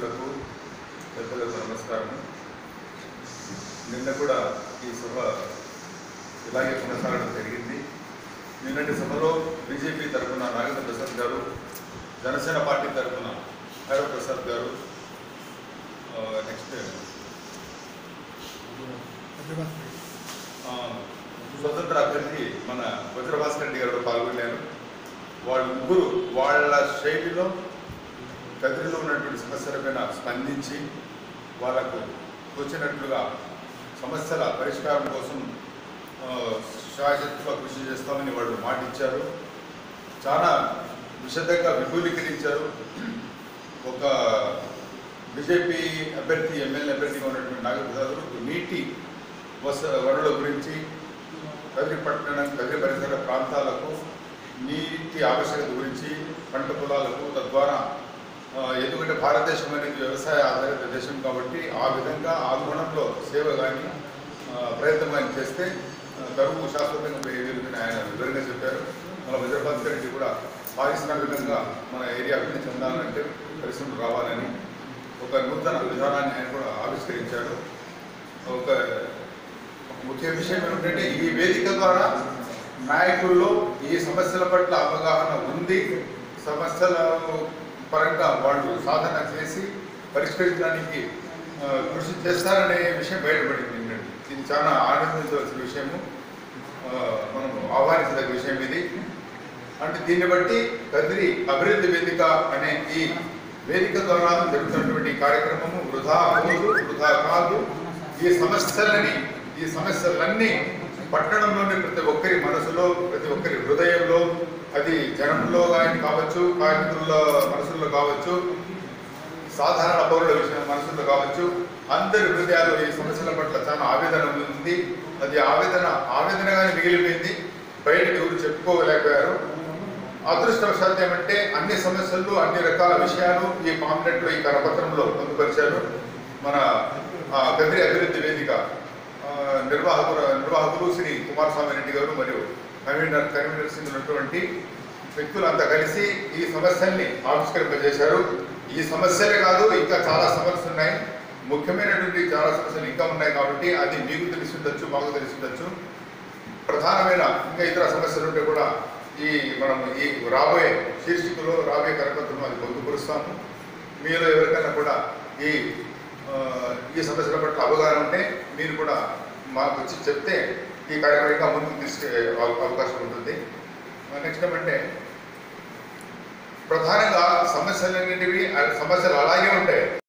మిత్రులకు పెద్దలకు నమస్కారం నిన్న కూడా ఈ సభ ఇలాగే కొనసాగడం జరిగింది నిన్నటి సభలో బీజేపీ తరఫున నాగేంద్ర ప్రసాద్ గారు జనసేన పార్టీ తరఫున భైరవ్ ప్రసాద్ గారు నెక్స్ట్ ఆ, స్వతంత్ర అభ్యర్థి మన వజ్రభాస్కర్ రెడ్డి గారు పాల్గొన్నారు వాళ్ళు ముగ్గురు వాళ్ళ శైలిలో కదిరిలో ఉన్నటువంటి సమస్యలపైన స్పందించి వాళ్ళకు వచ్చినట్లుగా సమస్యల పరిష్కారం కోసం ఆ, శాయశక్తిగా కృషి చేస్తామని వాళ్ళు మాట ఇచ్చారు చాలా విశదంగా విపులీకరించారు ఒక బీజేపీ అభ్యర్థి ఎమ్మెల్యే అభ్యర్థిగా ఉన్నటువంటి నాగప్రసాద్ నీటి వస వనరుల గురించి కదిరి పట్టణం కదిరి పరిసర ప్రాంతాలకు నీటి ఆవశ్యకత గురించి పంట పొలాలకు తద్వారా ఆ, ఎందుకంటే భారతదేశం అనేది వ్యవసాయ ఆధారిత దేశం కాబట్టి ఆ విధంగా ఆ కోణంలో సేవ కానీ ప్రయత్నం కానీ చేస్తే ఆ, కరువు శాశ్వతంగా పోయేదని ఆయన వివరంగా చెప్పారు మన వజ్రభాస్కర్ రెడ్డి కూడా పారిశ్రామికంగా మన ఏరియా అభివృద్ధి చెందాలంటే పరిశ్రమలు రావాలని ఒక నూతన విధానాన్ని ఆయన కూడా ఆవిష్కరించాడు ఒక ఒక ముఖ్య విషయం ఏమిటంటే ఈ వేదిక ద్వారా నాయకుల్లో ఈ సమస్యల పట్ల అవగాహన ఉంది సమస్యల పరంగా వాళ్ళు సాధన చేసి పరిష్కరించడానికి ఆ, కృషి చేస్తారనే విషయం బయటపడింది నిన్నటి. ఇది చాలా ఆనందించవలసిన విషయము ఆ, మనం ఆహ్వానించదగ్గ విషయం ఇది అంటే దీన్ని బట్టి కదిరి అభివృద్ధి వేదిక అనే ఈ వేదిక ద్వారా జరుగుతున్నటువంటి ఈ కార్యక్రమము వృధా అవ్వదు వృధా కాదు ఈ సమస్యలని ఈ సమస్యలన్నీ పట్టణంలోని ప్రతి ఒక్కరి మనసులో ప్రతి ఒక్కరి హృదయంలో అది జనంలో కానీ కావచ్చు కార్మికుల మనసుల్లో కావచ్చు సాధారణ పౌరుల విషయం మనసుల్లో కావచ్చు అందరి హృదయాల్లో ఈ సమస్యల పట్ల చాలా ఆవేదన ఉంది అది ఆవేదన ఆవేదనగానే మిగిలిపోయింది బయటకు ఎవరు చెప్పుకోలేకపోయారు అదృష్టవశాత్తు ఏమంటే అన్ని సమస్యలు అన్ని రకాల విషయాలు ఈ పాంప్లెట్లో ఈ కరపత్రంలో పొందుపరిచారు మన ఆ, కదిరి అభివృద్ధి వేదిక ఆ, నిర్వాహకులు నిర్వాహకులు శ్రీ కుమారస్వామి రెడ్డి గారు మరియు కన్వీనర్ కన్వీనర్స్ ఉన్నటువంటి వ్యక్తులంతా కలిసి ఈ సమస్యల్ని ఆవిష్కరింపజేశారు ఈ సమస్యలే కాదు ఇంకా చాలా సమస్యలు ఉన్నాయి ముఖ్యమైనటువంటి చాలా సమస్యలు ఇంకా ఉన్నాయి కాబట్టి అది మీకు తెలిసి ఉండొచ్చు మాకు తెలిసి ఉండొచ్చు ప్రధానమైన ఇంకా ఇతర సమస్యలు ఉంటే కూడా ఈ మనం ఈ రాబోయే శీర్షికలో రాబోయే కరపత్రం అది పొందుపరుస్తాము మీరు ఎవరికైనా కూడా ఈ ఆ, ఈ సమస్యల పట్ల అవగాహన ఉంటే మీరు కూడా మాకు వచ్చి చెప్తే ఈ కార్యక్రమం ఇంకా ముందుకు తీసుకె అవకాశం ఉంటుంది నెక్స్ట్ ఏమంటే ప్రధానంగా సమస్యలన్నింటివి సమస్యలు అలాగే ఉంటాయి